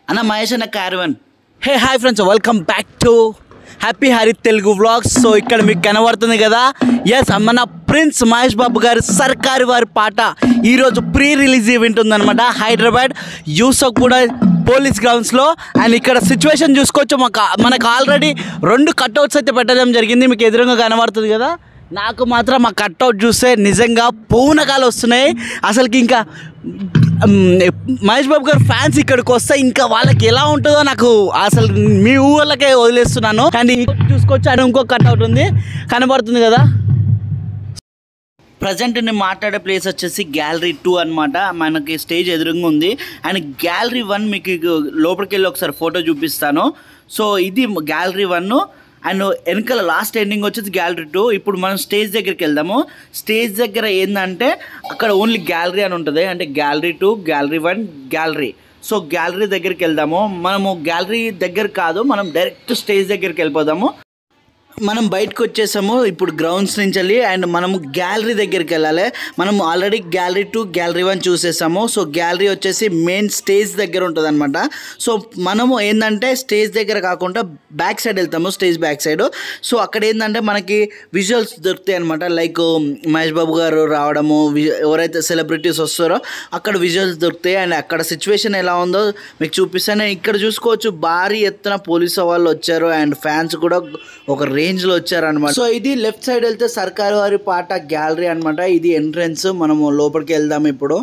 అన్న మహేష్ అన్న caravan hey hi friends welcome back to happy Hari Telugu vlogs so ఇక్కడ మీకు కనబడుతుంది కదా ఎస్ మన ప్రిన్స్ మహేష్ బాబు గారి సర్కారు వారి పాట ఈరోజు ప్రీ రిలీజ్ ఈవెంట్ ఉందన్నమాట హైదరాబాద్ యూసఫ్ కూడా పోలీస్ గ్రౌండ్స్లో అండ్ ఇక్కడ సిచ్యువేషన్ చూసుకోవచ్చు మాకు మనకు ఆల్రెడీ రెండు కట్అవుట్స్ అయితే పెట్టడం జరిగింది మీకు ఎదురుగా కనబడుతుంది కదా నాకు మాత్రం ఆ కట్అవుట్ చూస్తే నిజంగా పూనకాలు వస్తున్నాయి అసలుకి ఇంకా మ్, మహేష్ బాబు గారు ఫ్యాన్స్ ఇక్కడికి వస్తే ఇంకా వాళ్ళకి ఎలా ఉంటుందో నాకు అసలు మీ ఊళ్ళకే వదిలేస్తున్నాను అండ్ ఇక్కడ చూసుకోవచ్చు అని ఇంకో కట్అవుట్ ఉంది కనబడుతుంది కదా ప్రజెంట్ నేను మాట్లాడే ప్లేస్ వచ్చేసి గ్యాలరీ టూ అనమాట మనకి స్టేజ్ ఎదురుగా ఉంది అండ్ గ్యాలరీ వన్ మీకు లోపలికి వెళ్ళి ఒకసారి ఫోటో చూపిస్తాను సో ఇది గ్యాలరీ వన్ అండ్ వెనకాల లాస్ట్ ఎండింగ్ వచ్చేసి గ్యాలరీ టూ ఇప్పుడు మనం స్టేజ్ దగ్గరికి వెళ్దాము స్టేజ్ దగ్గర ఏంటంటే అక్కడ ఓన్లీ గ్యాలరీ అని ఉంటుంది అంటే gallery two gallery one gallery so gallery దగ్గరికి వెళ్దాము మనము గ్యాలరీ దగ్గర కాదు మనం డైరెక్ట్ స్టేజ్ దగ్గరికి వెళ్ళిపోదాము మనం బయటకు వచ్చేసాము ఇప్పుడు గ్రౌండ్స్ నుంచి వెళ్ళి అండ్ మనము గ్యాలరీ దగ్గరికి వెళ్ళాలి మనం already gallery two gallery one చూసేసాము సో గ్యాలరీ వచ్చేసి మెయిన్ స్టేజ్ దగ్గర ఉంటుంది అనమాట సో మనము ఏంటంటే స్టేజ్ దగ్గర కాకుండా బ్యాక్ సైడ్ వెళ్తాము స్టేజ్ బ్యాక్ సైడ్ సో అక్కడ ఏంటంటే మనకి విజువల్స్ దొరుకుతాయి అనమాట లైక్ మహేష్ బాబు గారు రావడము వి- ఎవరైతే సెలబ్రిటీస్ వస్తారో అక్కడ విజువల్స్ దొరుకుతాయి అండ్ అక్కడ సిచ్యువేషన్ ఎలా ఉందో మీకు చూపిస్తాను ఇక్కడ చూసుకోవచ్చు భారీ ఎత్తున పోలీసు వాళ్ళు వచ్చారు అండ్ ఫ్యాన్స్ కూడా ఒక రేంజ్ లో వచ్చారనమాట సో ఇది లెఫ్ట్ సైడ్ వెళ్తే సర్కారు వారి పాట గ్యాలరీ అన్నమాట ఇది ఎంట్రన్స్ మనము లోపలికి వెళ్దాం ఇప్పుడు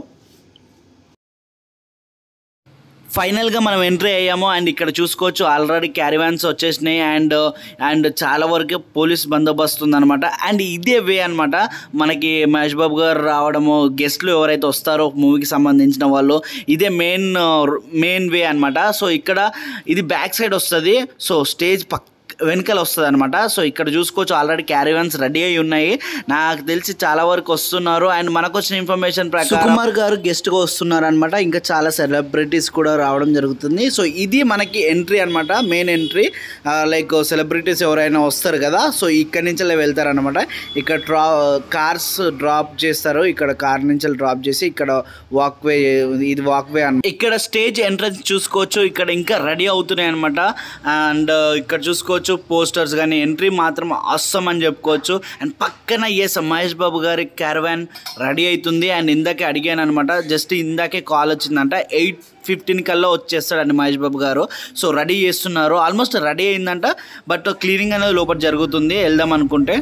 ఫైనల్గా మనం ఎంట్రీ అయ్యాము అండ్ ఇక్కడ చూసుకోవచ్చు ఆల్రెడీ క్యారివాన్స్ వచ్చేసినాయి అండ్ అండ్ చాలా వరకు పోలీస్ బందోబస్తు ఉందన్నమాట అండ్ ఇదే వే అన్నమాట మనకి మహేష్ బాబు గారు రావడము గెస్ట్లు ఎవరైతే వస్తారో మూవీకి సంబంధించిన వాళ్ళు ఇదే మెయిన్ మెయిన్ వే అన్నమాట సో ఇక్కడ ఇది బ్యాక్ సైడ్ వస్తుంది సో స్టేజ్ పక్క వెనకాల వస్తుంది అనమాట సో ఇక్కడ చూసుకోవచ్చు ఆల్రెడీ క్యారీవన్స్ రెడీ అయి ఉన్నాయి నాకు తెలిసి చాలా వరకు వస్తున్నారు అండ్ మనకు వచ్చిన ఇన్ఫర్మేషన్ ప్రకారం సుకుమార్ గారు గెస్ట్గా వస్తున్నారు అనమాట ఇంకా చాలా సెలబ్రిటీస్ కూడా రావడం జరుగుతుంది సో ఇది మనకి ఎంట్రీ అనమాట మెయిన్ ఎంట్రీ లైక్ సెలబ్రిటీస్ ఎవరైనా వస్తారు కదా సో ఇక్కడ నుంచి వెళ్తారు అనమాట ఇక్కడ డ్రా కార్స్ డ్రాప్ చేస్తారు ఇక్కడ కార్ నుంచి డ్రాప్ చేసి ఇక్కడ వాక్ వే ఇది వాక్ వే అనమాట ఇక్కడ స్టేజ్ ఎంట్రన్స్ చూసుకోవచ్చు ఇక్కడ ఇంకా రెడీ అవుతున్నాయి అనమాట అండ్ ఇక్కడ చూసుకోవచ్చు పోస్టర్స్ కానీ ఎంట్రీ మాత్రం అస్సం అని చెప్పుకోవచ్చు అండ్ పక్కన ఎస్ మహేష్ బాబు గారి క్యారవాన్ రెడీ అవుతుంది అండ్ ఇందాకే అడిగాను అనమాట జస్ట్ ఇందాకే కాల్ వచ్చిందంట ఎయిట్ ఫిఫ్టీన్ కల్లా వచ్చేస్తాడండి మహేష్ బాబు గారు సో రెడీ చేస్తున్నారు ఆల్మోస్ట్ రెడీ అయిందంట బట్ క్లీనింగ్ అనేది లోపల జరుగుతుంది వెళ్దాం అనుకుంటే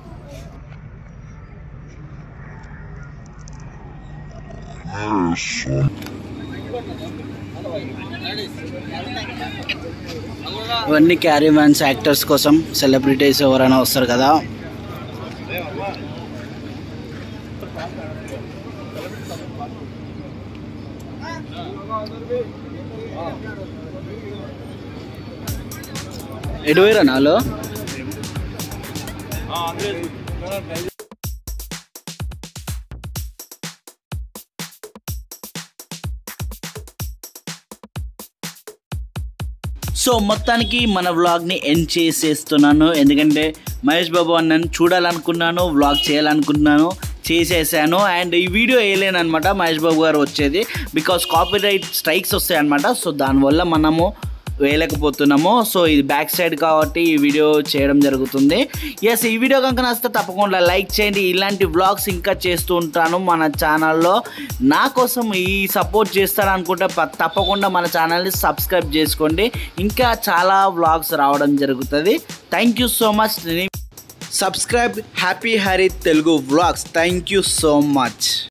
ఇవన్నీ క్యారీ వ్యాన్స్ యాక్టర్స్ కోసం సెలబ్రిటీస్ ఎవరైనా వస్తారు కదా ఎటు పోయిరా నాలో సో మొత్తానికి మన వ్లాగ్ని ఎండ్ చేసేస్తున్నాను ఎందుకంటే మహేష్ బాబు అన్నని చూడాలనుకున్నాను వ్లాగ్ చేయాలనుకున్నాను చేసేసాను అండ్ ఈ వీడియో వేయలేను అనమాట మహేష్ బాబు గారు వచ్చేది బికాస్ కాపీరైట్ స్ట్రైక్స్ వస్తాయి అనమాట సో దానివల్ల మనము వేయలేకపోతున్నాము సో ఇది బ్యాక్ సైడ్ కాబట్టి ఈ వీడియో చేయడం జరుగుతుంది ఎస్ ఈ వీడియో కనుక నచ్చితే తప్పకుండా లైక్ చేయండి ఇలాంటి వ్లాగ్స్ ఇంకా చేస్తూ ఉంటాను మన ఛానల్లో నా కోసం ఈ సపోర్ట్ చేస్తారనుకుంటే ప- తప్పకుండా మన ఛానల్ని సబ్స్క్రైబ్ చేసుకోండి ఇంకా చాలా వ్లాగ్స్ రావడం జరుగుతుంది thank you so much subscribe happy Hari Telugu vlogs thank you so much